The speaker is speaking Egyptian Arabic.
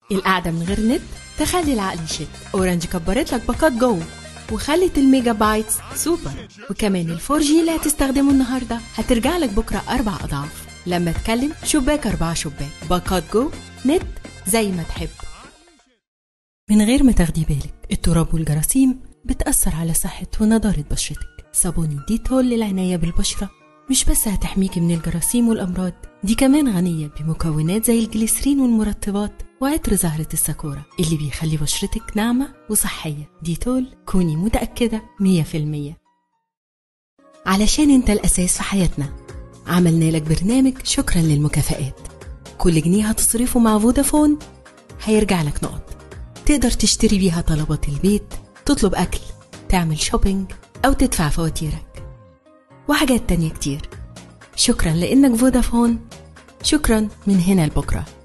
القعدة من غير نت تخلي العقل يشت اورنج كبرت لك باقات جوه وخلت الميجا بايتس سوبر وكمان الفور جي اللي هتستخدمه النهارده هترجع لك بكره اربع اضعاف لما تكلم شباك اربعة شباك باقات جو نت زي ما تحب من غير ما تاخدي بالك التراب والجراثيم بتأثر على صحة ونضارة بشرتك صابون ديتول للعناية بالبشرة مش بس هتحميكي من الجراثيم والأمراض دي كمان غنية بمكونات زي الجليسرين والمرطبات وعطر زهرة الساكورا اللي بيخلي بشرتك ناعمة وصحية ديتول كوني متأكدة 100% علشان انت الأساس في حياتنا عملنا لك برنامج شكرا للمكافآت كل جنيه هتصرفه مع فودافون هيرجع لك نقط تقدر تشتري بيها طلبات البيت تطلب أكل تعمل شوبينج أو تدفع فواتيرك وحاجات تانية كتير شكرا لأنك فودافون شكرا من هنا لبكره